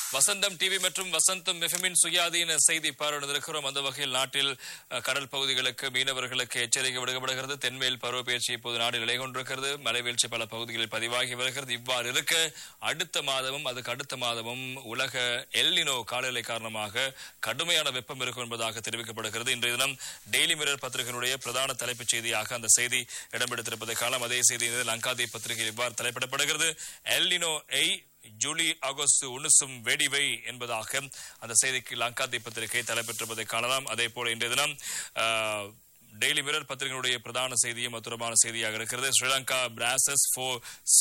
வசந்தம் TV மற்றும் வசந்தம் எஃப்எம்மின் சுயாதீன செய்தி பார்வையிடுகிறோம் அந்த வகையில் நாட்டில் அஹ், கடல் பகுதிகளுக்கு மீனவர்களுக்கு எச்சரிக்கை விடுக்கப்படுகிறது தென்மேல் பருவப்பெயர்ச்சி இப்போது நாடு நிலை கொண்டிருக்கிறது மலைவீழ்ச்சி பல பகுதிகளில் பதிவாகி வருகிறது இவ்வாறு இருக்க அடுத்த மாதமும் அதுக்கு அடுத்த மாதமும் உலக எல்லினோ காலநிலை காரணமாக கடுமையான வெப்பம் இருக்கும் என்பதாக தெரிவிக்கப்படுகிறது இன்றைய தினம் டெய்லி மிரர் பத்திரிகையினுடைய பிரதான தலைப்புச் செய்தியாக அந்த செய்தி இடம்பெடுத்திருப்பதை காலம் அதே செய்தியில் லங்காதீப் பத்திரிகை இவ்வாறு தலைப்பிடப்படுகிறது எல்லினோ ஐ ஜூலி ஆகஸ்ட் உணுசும் வெடிவை என்பதாக அந்த செய்திக்கு லங்காதீப் பத்திரிகை தலைப்பெற்றிருப்பதை காணலாம் அதே போல இன்றைய தினம் ஆஹ், டெய்லி மிரர் பத்திரிகையினுடைய பிரதான செய்தியும் அது தொடர்பான செய்தியாக இருக்கிறது Sri Lanka braces for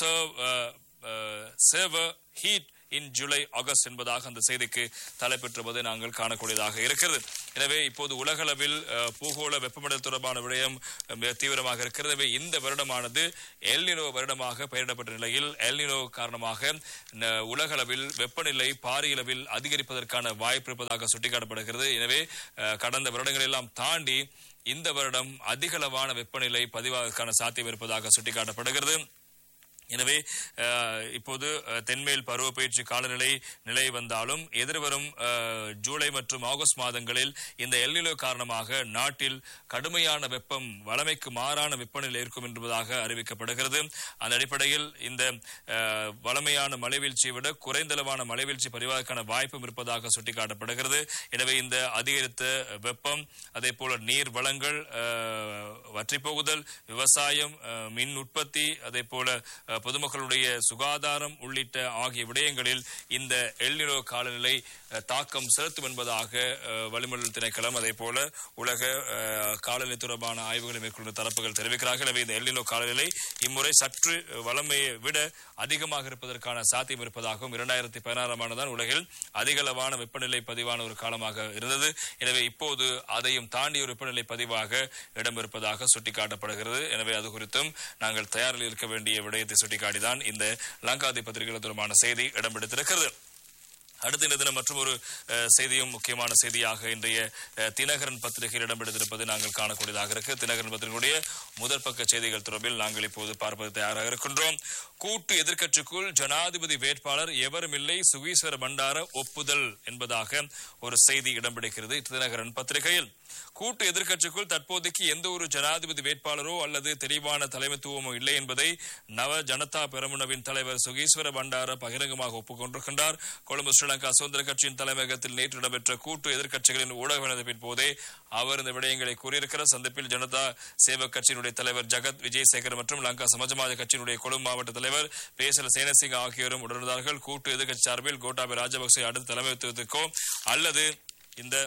severe heat in July August என்பதாக அந்த செய்திக்கு தலைப்பெற்றுவதை நாங்கள் காணக்கூடியதாக இருக்கிறது எனவே இப்போது உலகளவில் அஹ், பூகோள வெப்பமண்டல தொடர்பான விடயம் அஹ், மிக தீவிரமாக இருக்கிறது எனவே இந்த வருடமானது எல்னினோ வருடமாக பெயரிடப்பட்ட நிலையில் எல்னினோ காரணமாக ந- உலகளவில் வெப்பநிலை பாரியளவில் அதிகரிப்பதற்கான வாய்ப்பு இருப்பதாக சுட்டிக்காட்டப்படுகிறது எனவே அஹ், கடந்த வருடங்களெல்லாம் தாண்டி இந்த வருடம் அதிகளவான வெப்பநிலை பதிவாவதற்கான சாத்தியம் இருப்பதாக சுட்டிக்காட்டப்படுகிறது எனவே அஹ், இப்போது அஹ், தென்மேல் பருவப்பயிற்சி காலநிலை நிலை வந்தாலும் எதிர்வரும் அஹ், ஜூலை மற்றும் ஆகஸ்ட் மாதங்களில் இந்த எல்நிலை காரணமாக நாட்டில் கடுமையான வெப்பம் வளமைக்கு மாறான வெப்பநிலை இருக்கும் என்பதாக அறிவிக்கப்படுகிறது அந்த அடிப்படையில் இந்த அஹ், வளமையான மழைவீழ்ச்சியை விட குறைந்தளவான மழைவீழ்ச்சி பதிவாவதற்கான வாய்ப்பும் இருப்பதாக சுட்டிக்காட்டப்படுகிறது எனவே இந்த அதிகரித்த வெப்பம் அதே போல நீர் வளங்கள் அஹ், வற்றிப் போகுதல் விவசாயம் அஹ், மின் உற்பத்தி அதே போல அஹ், பொதுமக்களுடைய சுகாதாரம் உள்ளிட்ட ஆகிய விடயங்களில் இந்த எல்நிலோ காலநிலை அஹ், தாக்கம் செலுத்தும் என்பதாக அஹ், வளிமண்டல திணைக்களம் அதே போல உலக அஹ், காலநிலை தொடர்பான ஆய்வுகளை மேற்கொண்ட தரப்புகள் தெரிவிக்கிறார்கள் எனவே இந்த எல்நிலோ காலநிலை இம்முறை சற்று வளமையை விட அதிகமாக இருப்பதற்கான சாத்தியம் இருப்பதாகவும் இரண்டாயிரத்தி பதினாறாம் ஆண்டுதான் உலகில் அதிகளவான வெப்பநிலை பதிவான ஒரு காலமாக இருந்தது எனவே இப்போது அதையும் தாண்டிய ஒரு வெப்பநிலை பதிவாக இடம்பெறுப்பதாக சுட்டிக்காட்டப்படுகிறது எனவே அது குறித்தும் நாங்கள் தயாரில் இருக்க வேண்டிய விடயத்தை சுட்டிக்காட்டிதான் இந்த லங்காதி பத்திரிகைகள் தொடர்பான செய்தி இடம்பெடுத்திருக்கிறது அடுத்த இந்த தினம் மற்றும் ஒரு செய்தியும் முக்கியமான செய்தியாக இன்றைய அஹ், தினகரன் பத்திரிகையில் இடம்பெடுத்திருப்பது நாங்கள் காணக்கூடியதாக இருக்கு தினகரன் பத்திரிகையுடைய முதல் பக்க செய்திகள் தொடர்பில் நாங்கள் இப்போது பார்ப்பது தயாராக இருக்கின்றோம் கூட்டு எதிர்க்கட்சிக்குள் ஜனாதிபதி வேட்பாளர் எவரும் இல்லை சுகீஸ்வர பண்டார ஒப்புதல் என்பதாக ஒரு செய்தி இடம்பிடிக்கிறது தினகரன் பத்திரிகையில் கூட்டு எதிர்க்கட்சிக்குள் தற்போதைக்கு எந்த ஒரு ஜனாதிபதி வேட்பாளரோ அல்லது தெளிவான தலைமைத்துவமோ இல்லை என்பதை நவ ஜனதா பெரமுனவின் தலைவர் சுகீஸ்வர பண்டார பகிரங்கமாக ஒப்புக்கொண்டிருக்கின்றார் கொழும்பு ஸ்ரீலங்கா சுதந்திர கட்சியின் தலைமையகத்தில் நேற்று இடம்பெற்ற கூட்டு எதிர்க்கட்சிகளின் ஊடக சந்திப்பின் போதே அவர் இந்த விடயங்களை கூறியிருக்கிறார் சந்திப்பில் ஜனதா சேவக் கட்சியினுடைய தலைவர் ஜகத் விஜயசேகர் மற்றும் லங்கா சமாஜ்வாதி கட்சியினுடைய கொழும்பு மாவட்ட தலைவர் பேசல சேனசிங் ஆகியோரும் உடனிருந்தார்கள் கூட்டு எதிர்க்கட்சி சார்பில் கோட்டாபய ராஜபக்சே அடுத்த தலைமைத்துவத்திற்கோ அல்லது இந்த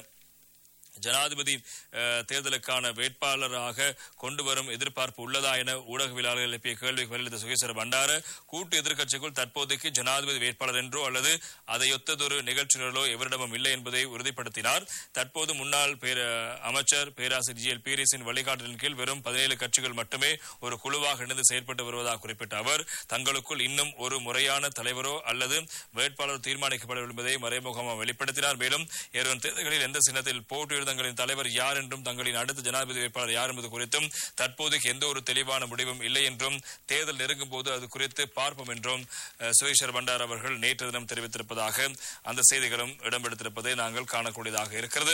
ஜனாதிபதி அஹ், தேர்தலுக்கான வேட்பாளராக கொண்டு வரும் எதிர்பார்ப்பு உள்ளதா என ஊடகவியலாளர்கள் எழுப்பிய கேள்விக்கு பதிலளித்த சுகேஸ்வர பண்டார கூட்டு எதிர்க்கட்சிக்குள் தற்போதைக்கு ஜனாதிபதி வேட்பாளர் என்றோ அல்லது அதையொத்ததொரு நிகழ்ச்சிகளோ எவரிடமும் இல்லை என்பதை உறுதிப்படுத்தினார் தற்போது முன்னாள் பேர அமைச்சர் பேராசிரியர் ஜி எல் பீரிஸின் வழிகாட்டலின் கீழ் வெறும் பதினேழு கட்சிகள் மட்டுமே ஒரு குழுவாக இணைந்து செயற்பட்டு வருவதாக குறிப்பிட்ட அவர் தங்களுக்குள் இன்னும் ஒரு முறையான தலைவரோ அல்லது வேட்பாளர் தீர்மானிக்கப்படவில்லை என்பதை மறைமுகமாக வெளிப்படுத்தினார் மேலும் எவரும் தேர்தல்களில் எந்த சின்னத்தில் போட்டியிடும் தங்களின் தலைவர் யார் என்றும் தங்களின் அடுத்த ஜனாதிபதி வேட்பாளர் யார் என்பது குறித்தும் தற்போதைக்கு எந்த ஒரு தெளிவான முடிவும் இல்லை என்றும் தேர்தல் நெருங்கும் போது அது குறித்து பார்ப்போம் என்றும் அஹ், சுரேஷர் பண்டார் அவர்கள் நேற்று தினம் தெரிவித்திருப்பதாக அந்த செய்திகளும் இடம்பெடுத்திருப்பதை நாங்கள் காணக்கூடியதாக இருக்கிறது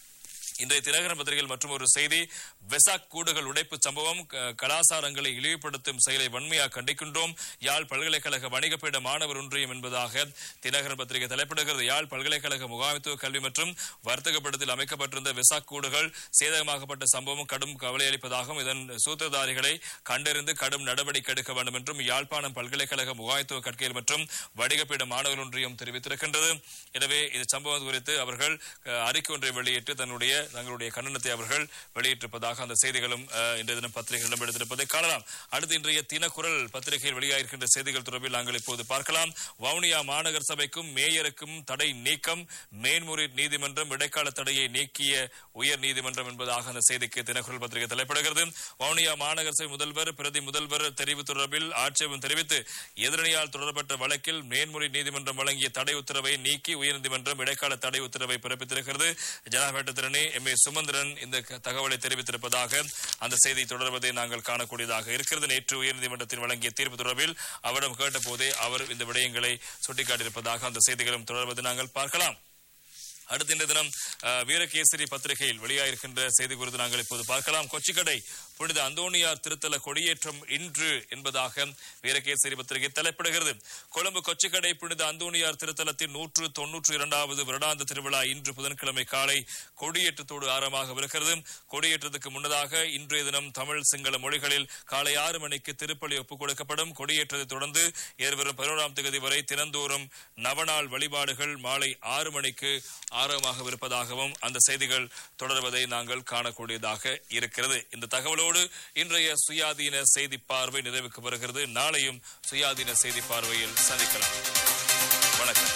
இன்றைய தினகரன் பத்திரிகையில் மற்றும் ஒரு செய்தி வெசாக் கூடுகள் உடைப்பு சம்பவம் க- கலாசாரங்களை இழிவுபடுத்தும் செயலை வன்மையாக கண்டிக்கின்றோம் யாழ் பல்கலைக்கழக வணிகப்பீட மாணவர் ஒன்றியம் என்பதாக தினகரன் பத்திரிகை தலைப்பிடுகிறது யாழ் பல்கலைக்கழக முகாமைத்துவ கல்வி மற்றும் வர்த்தகப்படத்தில் அமைக்கப்பட்டிருந்த வெசாக் கூடுகள் சேதமாக்கப்பட்ட சம்பவம் கடும் கவலை அளிப்பதாகவும் இதன் சூத்திரதாரிகளை கண்டறிந்து கடும் நடவடிக்கை எடுக்க வேண்டும் என்றும் யாழ்ப்பாணம் பல்கலைக்கழக முகாமைத்துவ கற்கையில் மற்றும் வணிகப்பீட மாணவர் ஒன்றியம் தெரிவித்திருக்கின்றது எனவே இந்த சம்பவம் குறித்து அவர்கள் அஹ், அறிக்கை ஒன்றை வெளியிட்டு தன்னுடைய தங்களுடைய கண்டனத்தை அவர்கள் வெளியிட்டிருப்பதாக அந்த செய்திகளும் அஹ், இன்றைய தினம் பத்திரிகைகள் இடம்பெடுத்திருப்பதை காணலாம் அடுத்து இன்றைய தினக்குரல் பத்திரிகையில் வெளியாகிருக்கின்ற செய்திகள் தொடர்பில் நாங்கள் இப்போது பார்க்கலாம் வவுனியா மாநகர சபைக்கும் மேயருக்கும் தடை நீக்கம் மேன்முறையீட்டு நீதிமன்றம் இடைக்கால தடையை நீக்கிய உயர் நீதிமன்றம் என்பதாக அந்த செய்திக்கு தினக்குரல் பத்திரிகை தலைப்படுகிறது வவுனியா மாநகர சபை முதல்வர் பிரதி முதல்வர் தெரிவு தொடர்பில் ஆட்சேபம் தெரிவித்து எதிரணியால் தொடரப்பட்ட வழக்கில் மேன்முறை நீதிமன்றம் வழங்கிய தடை உத்தரவை நீக்கி உயர்நீதிமன்றம் இடைக்கால தடை உத்தரவை பிறப்பித்திருக்கிறது ஜனாபேட்ட திறனே எம் ஏ சுமந்திரன் இந்த க- தகவலை தெரிவித்திருப்பதாக அந்த செய்தி தொடர்வதை நாங்கள் காணக்கூடியதாக இருக்கிறது நேற்று உயர்நீதிமன்றத்தில் வழங்கிய தீர்ப்பு தொடர்பில் அவரிடம் கேட்டபோதே அவர் இந்த விடயங்களை சுட்டிக்காட்டியிருப்பதாக அந்த செய்திகளும் தொடர்வதை நாங்கள் பார்க்கலாம் அடுத்த இந்த தினம் அஹ், வீரகேசரி பத்திரிகையில் வெளியாயிருக்கின்ற செய்தி குறித்து நாங்கள் இப்போது பார்க்கலாம் கொச்சிக்கடை புனித அந்தோணியார் திருத்தல கொடியேற்றம் இன்று என்பதாக வீரகேசரி பத்திரிகை தலைப்பிடுகிறது கொழும்பு கொச்சிக்கடை புனித அந்தோணியார் திருத்தலத்தின் நூற்று தொன்னூற்று இரண்டாவது வருடாந்த திருவிழா இன்று புதன்கிழமை காலை கொடியேற்றத்தோடு ஆரம்பமாகவிருக்கிறது கொடியேற்றத்துக்கு முன்னதாக இன்றைய தினம் தமிழ் சிங்கள மொழிகளில் காலை ஆறு மணிக்கு திருப்பலி ஒப்புக் கொடுக்கப்படும் கொடியேற்றத்தை தொடர்ந்து ஏறுவரும் பதினோராம் தேதி வரை தினந்தோறும் நவநாள் வழிபாடுகள் மாலை ஆறு மணிக்கு ஆரம்பமாகவிருப்பதாகவும் அந்த செய்திகள் தொடர்வதை நாங்கள் காணக்கூடியதாக இருக்கிறது இந்த தகவலோடு இன்றைய சுயாதீன செய்தி பார்வை நிறைவுக்கு வருகிறது நாளையும் சுயாதீன செய்தி பார்வையில் சந்திக்கலாம் வணக்கம்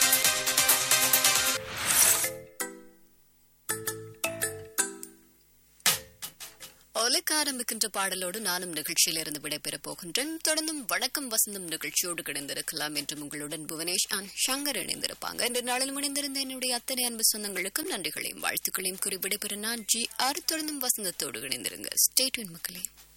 ஒலிக்க ஆரம்பிக்கின்ற பாடலோடு நானும் நிகழ்ச்சியிலிருந்து விடைபெறப் போகின்றேன் தொடர்ந்தும் வணக்கம் வசந்தம் நிகழ்ச்சியோடு கிடைந்திருக்கலாம் என்றும் உங்களுடன் புவனேஷ் ஆன் சங்கர் இணைந்திருப்பாங்க இன்று நாளில் இணைந்திருந்த என்னுடைய அத்தனை அன்பு சொந்தங்களுக்கும் நன்றிகளையும் வாழ்த்துக்களையும் கூறி விடைபெற நான் ஜி ஆர் தொடர்ந்தும் வசந்தத்தோடு இணைந்திருங்க ஸ்டேட்வின் மக்களே